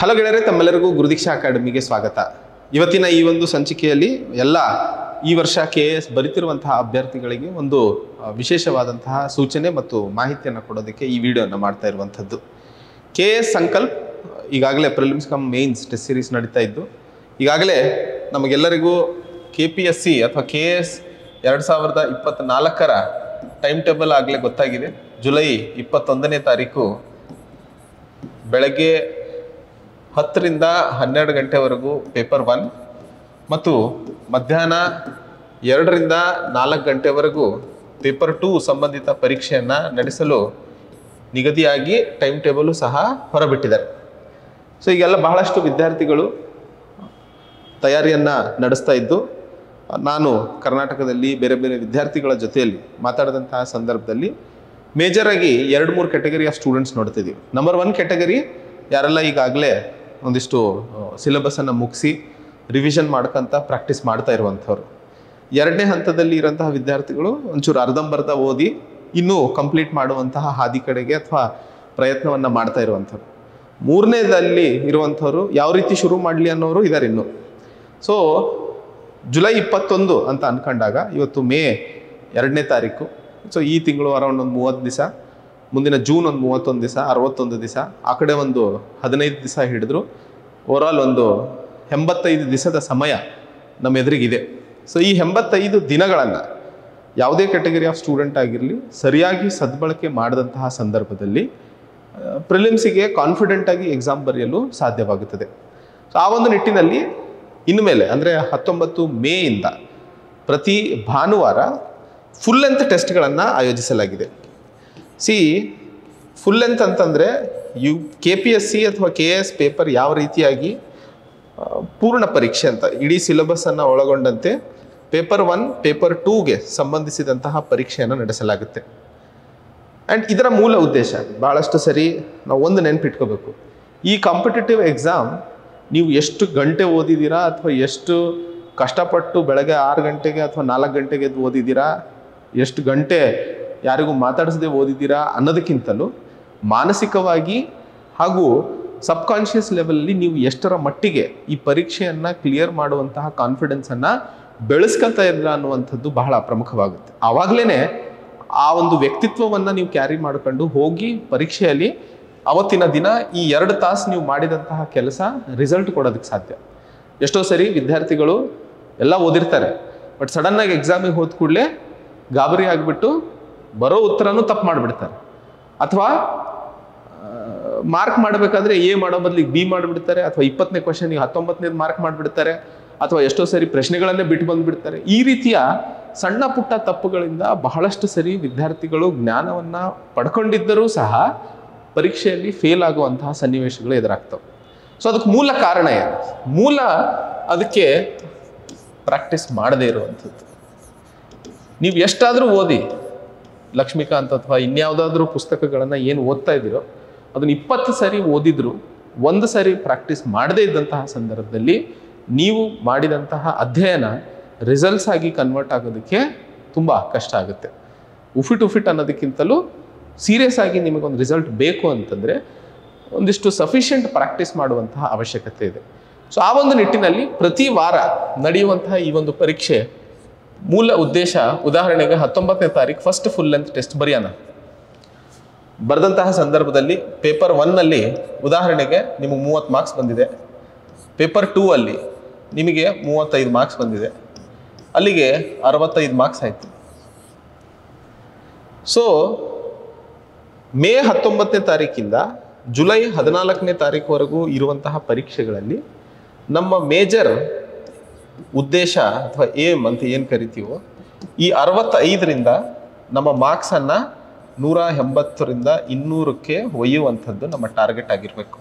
hello ಗೆಳೆಯರೆ ತಮ್ಮೆಲ್ಲರಿಗೂ ಗುರುದೀಕ್ಷಾ ಅಕಾಡೆಮಿಗೆ ಸ್ವಾಗತ ಇವತ್ತಿನ ಈ ಒಂದು ಸಂಚಿಕೆಯಲ್ಲಿ ಎಲ್ಲ ಈ ವರ್ಷ ಕೆ ಎಸ್ ಬರಿತಿರುವಂತಹ ಅಭ್ಯರ್ಥಿಗಳಿಗೆ ಒಂದು ಆ, ವಿಶೇಷವಾದಂತಹ ಸೂಚನೆ ಮತ್ತು ಮಾಹಿತಿಯನ್ನು ಕೊಡೋದಕ್ಕೆ ಈ ವಿಡಿಯೋನ ಮಾಡ್ತಾ ಇರುವಂಥದ್ದು ಕೆ ಎಸ್ ಸಂಕಲ್ಪ್ ಈಗಾಗಲೇ prelims cum mains test series ನಡೀತಾ ಇದ್ದು ಈಗಾಗಲೇ ನಮಗೆಲ್ಲರಿಗೂ ಕೆ ಪಿ ಎಸ್ ಸಿ ಅಥವಾ ಕೆ ಎಸ್ ಎರಡು ಸಾವಿರದ ಇಪ್ಪತ್ತ್ನಾಲ್ಕರ ಟೈಮ್ ಟೇಬಲ್ ಆಗಲೇ ಗೊತ್ತಾಗಿದೆ ಜುಲೈ ಇಪ್ಪತ್ತೊಂದನೇ ತಾರೀಕು ಬೆಳಗ್ಗೆ ಹತ್ತರಿಂದ ಹನ್ನೆರಡು ಗಂಟೆವರೆಗೂ ಪೇಪರ್ ಒನ್ ಮತ್ತು ಮಧ್ಯಾಹ್ನ ಎರಡರಿಂದ ನಾಲ್ಕು ಗಂಟೆವರೆಗೂ ಪೇಪರ್ ಟೂ ಸಂಬಂಧಿತ ಪರೀಕ್ಷೆಯನ್ನು ನಡೆಸಲು ನಿಗದಿಯಾಗಿ ಟೈಮ್ ಟೇಬಲು ಸಹ ಹೊರಬಿಟ್ಟಿದ್ದಾರೆ ಸೊ ಈಗೆಲ್ಲ ಬಹಳಷ್ಟು ವಿದ್ಯಾರ್ಥಿಗಳು ತಯಾರಿಯನ್ನು ನಡೆಸ್ತಾ ಇದ್ದು ನಾನು ಕರ್ನಾಟಕದಲ್ಲಿ ಬೇರೆ ಬೇರೆ ವಿದ್ಯಾರ್ಥಿಗಳ ಜೊತೆಯಲ್ಲಿ ಮಾತಾಡಿದಂತಹ ಸಂದರ್ಭದಲ್ಲಿ ಮೇಜರಾಗಿ ಎರಡು ಮೂರು ಕೆಟಗರಿ ಆಫ್ ಸ್ಟೂಡೆಂಟ್ಸ್ ನೋಡ್ತಿದ್ದೀವಿ ನಂಬರ್ ಒನ್ ಕೆಟಗರಿ ಯಾರೆಲ್ಲ ಈಗಾಗಲೇ ಒಂದಿಷ್ಟು ಸಿಲೆಬಸನ್ನು ಮುಗಿಸಿ ರಿವಿಷನ್ ಮಾಡ್ಕೊಂತ ಪ್ರಾಕ್ಟೀಸ್ ಮಾಡ್ತಾ ಇರುವಂಥವ್ರು ಎರಡನೇ ಹಂತದಲ್ಲಿ ಇರೋಂತಹ ವಿದ್ಯಾರ್ಥಿಗಳು ಒಂಚೂರು ಅರ್ಧಂಬರ್ಧ ಓದಿ ಇನ್ನೂ ಕಂಪ್ಲೀಟ್ ಮಾಡುವಂತಹ ಹಾದಿ ಕಡೆಗೆ ಅಥವಾ ಪ್ರಯತ್ನವನ್ನು ಮಾಡ್ತಾ ಇರುವಂಥವ್ರು ಮೂರನೇದಲ್ಲಿ ಇರುವಂಥವ್ರು ಯಾವ ರೀತಿ ಶುರು ಮಾಡಲಿ ಅನ್ನೋರು ಇದ್ದಾರೆ ಇನ್ನು ಸೊ ಜುಲೈ ಇಪ್ಪತ್ತೊಂದು ಅಂತ ಅನ್ಕೊಂಡಾಗ ಇವತ್ತು ಮೇ ಎರಡನೇ ತಾರೀಕು ಸೊ ಈ ತಿಂಗಳು ಅರೌಂಡ್ ಒಂದು ಮೂವತ್ತು ದಿವಸ ಮುಂದಿನ ಜೂನ್ ಒಂದು ಮೂವತ್ತೊಂದು ದಿವಸ ಅರವತ್ತೊಂದು ದಿವಸ ಆ ಕಡೆ ಒಂದು ಹದಿನೈದು ದಿವಸ ಹಿಡಿದ್ರು ಓವರಾಲ್ ಒಂದು ಎಂಬತ್ತೈದು ದಿವಸದ ಸಮಯ ನಮ್ಮ ಎದುರಿಗಿದೆ ಸೊ ಈ ಎಂಬತ್ತೈದು ದಿನಗಳನ್ನು ಯಾವುದೇ ಕೆಟಗರಿ ಆಫ್ ಸ್ಟೂಡೆಂಟ್ ಆಗಿರಲಿ ಸರಿಯಾಗಿ ಸದ್ಬಳಕೆ ಮಾಡಿದಂತಹ ಸಂದರ್ಭದಲ್ಲಿ ಪ್ರಿಲಿಮ್ಸಿಗೆ ಕಾನ್ಫಿಡೆಂಟಾಗಿ ಎಕ್ಸಾಮ್ ಬರೆಯಲು ಸಾಧ್ಯವಾಗುತ್ತದೆ ಸೊ ಆ ಒಂದು ನಿಟ್ಟಿನಲ್ಲಿ ಇನ್ಮೇಲೆ ಅಂದರೆ ಹತ್ತೊಂಬತ್ತು ಮೇಯಿಂದ ಪ್ರತಿ ಭಾನುವಾರ ಫುಲ್ ಲೆಂತ್ ಟೆಸ್ಟ್ಗಳನ್ನು ಆಯೋಜಿಸಲಾಗಿದೆ ಸಿ ಫುಲ್ ಲೆಂತ್ ಅಂತಂದರೆ ಯು ಕೆ ಪಿ ಎಸ್ ಸಿ ಅಥವಾ ಕೆ ಎಸ್ ಪೇಪರ್ ಯಾವ ರೀತಿಯಾಗಿ ಆ, ಪೂರ್ಣ ಪರೀಕ್ಷೆ ಅಂತ ಇಡೀ ಸಿಲೆಬಸ್ಸನ್ನು ಒಳಗೊಂಡಂತೆ ಪೇಪರ್ ಒನ್ ಪೇಪರ್ ಟೂಗೆ ಸಂಬಂಧಿಸಿದಂತಹ ಪರೀಕ್ಷೆಯನ್ನು ನಡೆಸಲಾಗುತ್ತೆ ಆ್ಯಂಡ್ ಇದರ ಮೂಲ ಉದ್ದೇಶ ಭಾಳಷ್ಟು ಸರಿ ನಾವು ಒಂದು ನೆನ್ಪಿಟ್ಕೋಬೇಕು ಈ ಕಾಂಪಿಟೇಟಿವ್ ಎಕ್ಸಾಮ್ ನೀವು ಎಷ್ಟು ಗಂಟೆ ಓದಿದ್ದೀರಾ ಅಥವಾ ಎಷ್ಟು ಕಷ್ಟಪಟ್ಟು ಬೆಳಗ್ಗೆ ಆರು ಗಂಟೆಗೆ ಅಥವಾ ನಾಲ್ಕು ಗಂಟೆಗೆ ಎದ್ದು ಓದಿದ್ದೀರಾ ಎಷ್ಟು ಗಂಟೆ ಯಾರಿಗೂ ಮಾತಾಡಿಸದೆ ಓದಿದ್ದೀರಾ ಅನ್ನೋದಕ್ಕಿಂತಲೂ ಮಾನಸಿಕವಾಗಿ ಹಾಗೂ ಸಬ್ಕಾನ್ಷಿಯಸ್ ಲೆವೆಲಲ್ಲಿ ನೀವು ಎಷ್ಟರ ಮಟ್ಟಿಗೆ ಈ ಪರೀಕ್ಷೆಯನ್ನು ಕ್ಲಿಯರ್ ಮಾಡುವಂತಹ ಕಾನ್ಫಿಡೆನ್ಸನ್ನು ಬೆಳೆಸ್ಕೊತಾ ಇದ್ರ ಅನ್ನುವಂಥದ್ದು ಬಹಳ ಪ್ರಮುಖವಾಗುತ್ತೆ ಆವಾಗಲೇ ಆ ಒಂದು ವ್ಯಕ್ತಿತ್ವವನ್ನು ನೀವು ಕ್ಯಾರಿ ಮಾಡ್ಕೊಂಡು ಹೋಗಿ ಪರೀಕ್ಷೆಯಲ್ಲಿ ಅವತ್ತಿನ ದಿನ ಈ ಎರಡು ತಾಸು ನೀವು ಮಾಡಿದಂತಹ ಕೆಲಸ ರಿಸಲ್ಟ್ ಕೊಡೋದಕ್ಕೆ ಸಾಧ್ಯ ಎಷ್ಟೋ ಸರಿ ವಿದ್ಯಾರ್ಥಿಗಳು ಎಲ್ಲ ಓದಿರ್ತಾರೆ ಬಟ್ ಸಡನ್ನಾಗಿ ಎಕ್ಸಾಮಿಗೆ ಹೋದ ಕೂಡಲೇ ಗಾಬರಿ ಆಗಿಬಿಟ್ಟು ಬರೋ ಉತ್ತರನೂ ತಪ್ಪು ಮಾಡಿಬಿಡ್ತಾರೆ ಅಥವಾ ಮಾರ್ಕ್ ಮಾಡಬೇಕಾದ್ರೆ ಎ ಮಾಡೋ ಬದಲಿಗೆ ಬಿ ಮಾಡಿಬಿಡ್ತಾರೆ ಅಥವಾ ಇಪ್ಪತ್ತನೇ ಕ್ವಶನಿಗೆ ಹತ್ತೊಂಬತ್ತನೇದು ಮಾರ್ಕ್ ಮಾಡಿಬಿಡ್ತಾರೆ ಅಥವಾ ಎಷ್ಟೋ ಸರಿ ಪ್ರಶ್ನೆಗಳನ್ನೇ ಬಿಟ್ಟು ಬಂದ್ಬಿಡ್ತಾರೆ ಈ ರೀತಿಯ ಸಣ್ಣ ಪುಟ್ಟ ತಪ್ಪುಗಳಿಂದ ಬಹಳಷ್ಟು ಸರಿ ವಿದ್ಯಾರ್ಥಿಗಳು ಜ್ಞಾನವನ್ನು ಪಡ್ಕೊಂಡಿದ್ದರೂ ಸಹ ಪರೀಕ್ಷೆಯಲ್ಲಿ ಫೇಲ್ ಆಗುವಂತಹ ಸನ್ನಿವೇಶಗಳು ಎದುರಾಗ್ತವೆ ಸೊ ಅದಕ್ಕೆ ಮೂಲ ಕಾರಣ ಏನು ಮೂಲ ಅದಕ್ಕೆ ಪ್ರಾಕ್ಟೀಸ್ ಮಾಡದೇ ಇರುವಂಥದ್ದು ನೀವು ಎಷ್ಟಾದರೂ ಓದಿ ಲಕ್ಷ್ಮೀಕಾಂತ್ ಅಥವಾ ಇನ್ಯಾವುದಾದ್ರೂ ಪುಸ್ತಕಗಳನ್ನು ಏನು ಓದ್ತಾ ಇದ್ದೀರೋ ಅದನ್ನ ಇಪ್ಪತ್ತು ಸರಿ ಓದಿದ್ರು ಒಂದು ಸರಿ ಪ್ರಾಕ್ಟೀಸ್ ಮಾಡದೇ ಇದ್ದಂತಹ ಸಂದರ್ಭದಲ್ಲಿ ನೀವು ಮಾಡಿದಂತಹ ಅಧ್ಯಯನ ರಿಸಲ್ಟ್ಸ್ ಆಗಿ ಕನ್ವರ್ಟ್ ಆಗೋದಕ್ಕೆ ತುಂಬ ಕಷ್ಟ ಆಗುತ್ತೆ ಉಫಿಟ್ ಉಫಿಟ್ ಅನ್ನೋದಕ್ಕಿಂತಲೂ ಸೀರಿಯಸ್ ಆಗಿ ನಿಮಗೊಂದು ರಿಸಲ್ಟ್ ಬೇಕು ಅಂತಂದರೆ ಒಂದಿಷ್ಟು ಸಫಿಷಿಯೆಂಟ್ ಪ್ರಾಕ್ಟೀಸ್ ಮಾಡುವಂತಹ ಅವಶ್ಯಕತೆ ಇದೆ ಸೊ ಆ ಒಂದು ನಿಟ್ಟಿನಲ್ಲಿ ಪ್ರತಿ ವಾರ ನಡೆಯುವಂತಹ ಈ ಒಂದು ಪರೀಕ್ಷೆ ಮೂಲ ಉದ್ದೇಶ ಉದಾಹರಣೆಗೆ ಹತ್ತೊಂಬತ್ತನೇ ತಾರೀಕು ಫಸ್ಟ್ ಫುಲ್ ಲೆಂತ್ ಟೆಸ್ಟ್ ಬರೆಯೋಣ ಬರೆದಂತಹ ಸಂದರ್ಭದಲ್ಲಿ ಪೇಪರ್ ಒನ್ನಲ್ಲಿ ಉದಾಹರಣೆಗೆ ನಿಮಗೆ ಮೂವತ್ತು ಮಾರ್ಕ್ಸ್ ಬಂದಿದೆ ಪೇಪರ್ ಟೂ ಅಲ್ಲಿ ನಿಮಗೆ ಮೂವತ್ತೈದು ಮಾರ್ಕ್ಸ್ ಬಂದಿದೆ ಅಲ್ಲಿಗೆ ಅರವತ್ತೈದು ಮಾರ್ಕ್ಸ್ ಆಯಿತು ಸೊ ಮೇ ಹತ್ತೊಂಬತ್ತನೇ ತಾರೀಕಿಂದ ಜುಲೈ ಹದಿನಾಲ್ಕನೇ ತಾರೀಕುವರೆಗೂ ಇರುವಂತಹ ಪರೀಕ್ಷೆಗಳಲ್ಲಿ ನಮ್ಮ ಮೇಜರ್ ಉದ್ದೇಶ ಅಥವಾ ಏಮ್ ಅಂತ ಏನು ಕರಿತೀವೋ ಈ ಅರವತ್ತೈದರಿಂದ ನಮ್ಮ ಮಾರ್ಕ್ಸನ್ನು ನೂರ ಎಂಬತ್ತರಿಂದ ಇನ್ನೂರಕ್ಕೆ ಒಯ್ಯುವಂಥದ್ದು ನಮ್ಮ ಟಾರ್ಗೆಟ್ ಆಗಿರಬೇಕು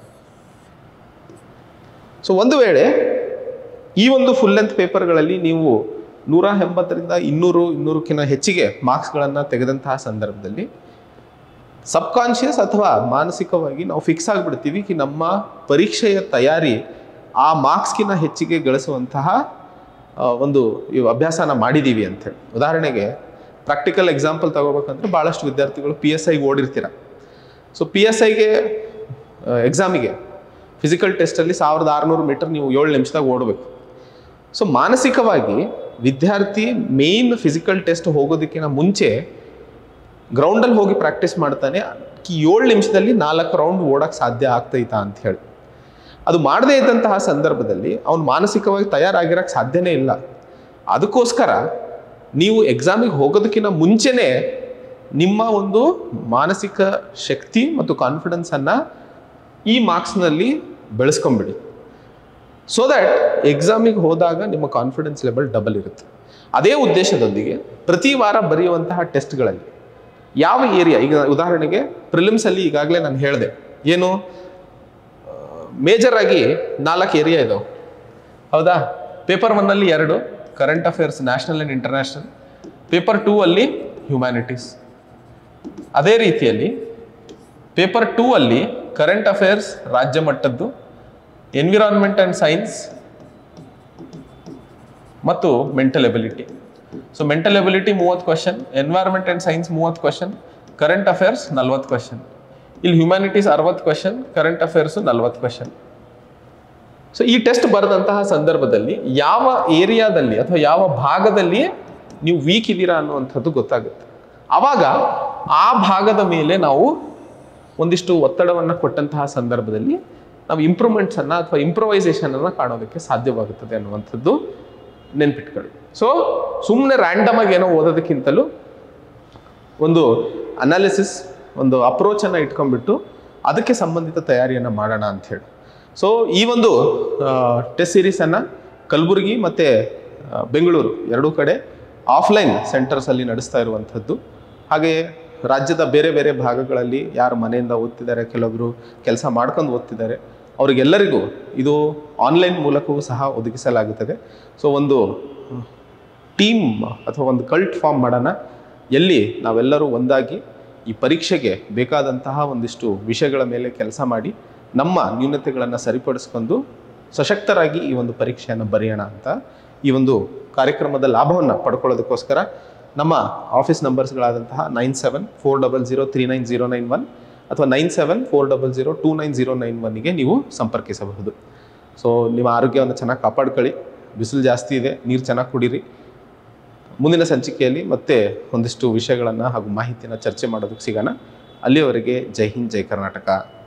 ಸೊ ಒಂದು ವೇಳೆ ಈ ಒಂದು ಫುಲ್ ಲೆಂತ್ ಪೇಪರ್ಗಳಲ್ಲಿ ನೀವು ನೂರ ಎಂಬತ್ತರಿಂದ ಇನ್ನೂರು ಇನ್ನೂರಕ್ಕಿಂತ ಹೆಚ್ಚಿಗೆ ಮಾರ್ಕ್ಸ್ಗಳನ್ನು ತೆಗೆದಂತಹ ಸಂದರ್ಭದಲ್ಲಿ ಸಬ್ಕಾನ್ಷಿಯಸ್ ಅಥವಾ ಮಾನಸಿಕವಾಗಿ ನಾವು ಫಿಕ್ಸ್ ಆಗಿಬಿಡ್ತೀವಿ ಕಿ ನಮ್ಮ ಪರೀಕ್ಷೆಯ ತಯಾರಿ ಆ ಮಾರ್ಕ್ಸ್ಗಿಂತ ಹೆಚ್ಚಿಗೆ ಗಳಿಸುವಂತಹ ಆ, ಒಂದು ಇವ್ ಅಭ್ಯಾಸನ ಮಾಡಿದ್ದೀವಿ ಅಂತೇಳಿ ಉದಾಹರಣೆಗೆ ಪ್ರಾಕ್ಟಿಕಲ್ ಎಕ್ಸಾಂಪಲ್ ತಗೋಬೇಕಂದ್ರೆ ಭಾಳಷ್ಟು ವಿದ್ಯಾರ್ಥಿಗಳು ಪಿ ಎಸ್ ಐಗೆ ಓಡಿರ್ತೀರ ಸೊ ಪಿ ಎಸ್ ಐಗೆ ಎಕ್ಸಾಮಿಗೆ ಫಿಸಿಕಲ್ ಟೆಸ್ಟಲ್ಲಿ ಸಾವಿರದ ಆರುನೂರು ಮೀಟರ್ ನೀವು ಏಳು ನಿಮಿಷದಾಗ ಓಡಬೇಕು ಸೊ ಮಾನಸಿಕವಾಗಿ ವಿದ್ಯಾರ್ಥಿ ಮೇನ್ ಫಿಸಿಕಲ್ ಟೆಸ್ಟ್ ಹೋಗೋದಕ್ಕಿಂತ ಮುಂಚೆ ಗ್ರೌಂಡಲ್ಲಿ ಹೋಗಿ ಪ್ರಾಕ್ಟೀಸ್ ಮಾಡ್ತಾನೆ ಏಳು ನಿಮಿಷದಲ್ಲಿ ನಾಲ್ಕು ರೌಂಡ್ ಓಡಕ್ಕೆ ಸಾಧ್ಯ ಆಗ್ತೈತಾ ಅಂತ ಹೇಳಿ ಅದು ಮಾಡದೇ ಇದ್ದಂತಹ ಸಂದರ್ಭದಲ್ಲಿ ಅವ್ನು ಮಾನಸಿಕವಾಗಿ ತಯಾರಾಗಿರೋಕ್ಕೆ ಸಾಧ್ಯನೇ ಇಲ್ಲ ಅದಕ್ಕೋಸ್ಕರ ನೀವು ಎಕ್ಸಾಮಿಗೆ ಹೋಗೋದಕ್ಕಿಂತ ಮುಂಚೆನೇ ನಿಮ್ಮ ಒಂದು ಮಾನಸಿಕ ಶಕ್ತಿ ಮತ್ತು ಕಾನ್ಫಿಡೆನ್ಸನ್ನು ಈ ಮಾರ್ಕ್ಸ್ನಲ್ಲಿ ಬೆಳೆಸ್ಕೊಂಬಿಡಿ ಸೊ ದ್ಯಾಟ್ ಎಕ್ಸಾಮಿಗೆ ಹೋದಾಗ ನಿಮ್ಮ ಕಾನ್ಫಿಡೆನ್ಸ್ ಲೆವೆಲ್ ಡಬಲ್ ಇರುತ್ತೆ ಅದೇ ಉದ್ದೇಶದೊಂದಿಗೆ ಪ್ರತಿ ವಾರ ಬರೆಯುವಂತಹ ಟೆಸ್ಟ್ಗಳಲ್ಲಿ ಯಾವ ಏರಿಯಾ ಈಗ ಉದಾಹರಣೆಗೆ ಪ್ರಿಲಿಮ್ಸಲ್ಲಿ ಈಗಾಗಲೇ ನಾನು ಹೇಳಿದೆ ಏನು ಮೇಜರ್ ಆಗಿ ನಾಲ್ಕು ಏರಿಯಾ ಇದಾವೆ ಹೌದಾ ಪೇಪರ್ ಒನ್ನಲ್ಲಿ ಎರಡು current affairs national and international paper two ಅಲ್ಲಿ ಹ್ಯುಮ್ಯಾನಿಟೀಸ್ ಅದೇ ರೀತಿಯಲ್ಲಿ ಪೇಪರ್ ಟೂ ಅಲ್ಲಿ ಕರೆಂಟ್ ಅಫೇರ್ಸ್ ರಾಜ್ಯ ಮಟ್ಟದ್ದು ಎನ್ವಿರಾನ್ಮೆಂಟ್ ಆ್ಯಂಡ್ ಸೈನ್ಸ್ ಮತ್ತು mental ability so mental ability ಮೂವತ್ತು ಕ್ವಶನ್ ಎನ್ವೈರ್ಮೆಂಟ್ ಆ್ಯಂಡ್ ಸೈನ್ಸ್ ಮೂವತ್ತು ಕ್ವಶನ್ ಕರೆಂಟ್ ಅಫೇರ್ಸ್ ನಲ್ವತ್ತು ಕ್ವಶನ್ ಇಲ್ಲಿ ಹ್ಯುಮ್ಯಾನಿಟೀಸ್ ಅರವತ್ತು ಕ್ವಶನ್ ಕರೆಂಟ್ ಅಫೇರ್ಸು ನಲ್ವತ್ತು ಕ್ವಶನ್ ಸೊ ಈ ಟೆಸ್ಟ್ ಬರೆದಂತಹ ಸಂದರ್ಭದಲ್ಲಿ ಯಾವ ಏರಿಯಾದಲ್ಲಿ ಅಥವಾ ಯಾವ ಭಾಗದಲ್ಲಿ ನೀವು ವೀಕ್ ಇದ್ದೀರಾ ಅನ್ನುವಂಥದ್ದು ಗೊತ್ತಾಗುತ್ತೆ ಆವಾಗ ಆ ಭಾಗದ ಮೇಲೆ ನಾವು ಒಂದಿಷ್ಟು ಒತ್ತಡವನ್ನು ಕೊಟ್ಟಂತಹ ಸಂದರ್ಭದಲ್ಲಿ ನಾವು ಇಂಪ್ರೂವ್ಮೆಂಟ್ಸನ್ನು ಅಥವಾ ಇಂಪ್ರೊವೈಸೇಷನನ್ನು ಕಾಣೋದಕ್ಕೆ ಸಾಧ್ಯವಾಗುತ್ತದೆ ಅನ್ನುವಂಥದ್ದು ನೆನ್ಪಿಟ್ಕೊಳ್ಳಿ ಸೊ ಸುಮ್ಮನೆ ರ್ಯಾಂಡಮ್ ಆಗಿ ಏನೋ ಓದೋದಕ್ಕಿಂತಲೂ ಒಂದು ಅನಾಲಿಸಿಸ್ ಒಂದು ಅಪ್ರೋಚನ್ನು ಇಟ್ಕೊಂಡ್ಬಿಟ್ಟು ಅದಕ್ಕೆ ಸಂಬಂಧಿತ ತಯಾರಿಯನ್ನು ಮಾಡೋಣ ಅಂತ ಹೇಳಿ ಸೊ ಈ ಒಂದು ಟೆಸ್ಟ್ ಸೀರೀಸನ್ನು ಕಲಬುರಗಿ ಮತ್ತು ಬೆಂಗಳೂರು ಎರಡೂ ಕಡೆ ಆಫ್ಲೈನ್ ಸೆಂಟರ್ಸಲ್ಲಿ ನಡೆಸ್ತಾ ಇರುವಂಥದ್ದು ಹಾಗೆಯೇ ರಾಜ್ಯದ ಬೇರೆ ಬೇರೆ ಭಾಗಗಳಲ್ಲಿ ಯಾರು ಮನೆಯಿಂದ ಓದ್ತಿದ್ದಾರೆ ಕೆಲವೊಬ್ಬರು ಕೆಲಸ ಮಾಡ್ಕೊಂಡು ಓದ್ತಿದ್ದಾರೆ ಅವರಿಗೆಲ್ಲರಿಗೂ ಇದು ಆನ್ಲೈನ್ ಮೂಲಕವೂ ಸಹ ಒದಗಿಸಲಾಗುತ್ತದೆ ಸೊ ಒಂದು ಟೀಮ್ ಅಥವಾ ಒಂದು ಕಲ್ಟ್ ಫಾರ್ಮ್ ಮಾಡೋಣ ಎಲ್ಲಿ ನಾವೆಲ್ಲರೂ ಒಂದಾಗಿ ಈ ಪರೀಕ್ಷೆಗೆ ಬೇಕಾದಂತಹ ಒಂದಿಷ್ಟು ವಿಷಯಗಳ ಮೇಲೆ ಕೆಲಸ ಮಾಡಿ ನಮ್ಮ ನ್ಯೂನತೆಗಳನ್ನು ಸರಿಪಡಿಸ್ಕೊಂಡು ಸಶಕ್ತರಾಗಿ ಈ ಒಂದು ಪರೀಕ್ಷೆಯನ್ನು ಬರೆಯೋಣ ಅಂತ ಈ ಒಂದು ಕಾರ್ಯಕ್ರಮದ ಲಾಭವನ್ನು ಪಡ್ಕೊಳ್ಳೋದಕ್ಕೋಸ್ಕರ ನಮ್ಮ ಆಫೀಸ್ ನಂಬರ್ಸ್ಗಳಾದಂತಹ nine seven four double zero three nine zero nine one ಅಥವಾ nine seven four double zero two nine zero nine ಒನ್ಗೆ ನೀವು ಸಂಪರ್ಕಿಸಬಹುದು ಸೊ ನಿಮ್ಮ ಆರೋಗ್ಯವನ್ನು ಚೆನ್ನಾಗಿ ಕಾಪಾಡ್ಕೊಳ್ಳಿ ಬಿಸಿಲು ಜಾಸ್ತಿ ಇದೆ ನೀರು ಚೆನ್ನಾಗಿ ಕುಡೀರಿ ಮುಂದಿನ ಸಂಚಿಕೆಯಲ್ಲಿ ಮತ್ತೆ ಒಂದಿಷ್ಟು ವಿಷಯಗಳನ್ನು ಹಾಗೂ ಮಾಹಿತಿಯನ್ನು ಚರ್ಚೆ ಮಾಡೋದಕ್ಕೆ ಸಿಗೋಣ ಅಲ್ಲಿಯವರೆಗೆ ಜೈ ಹಿಂದ್ ಜೈ ಕರ್ನಾಟಕ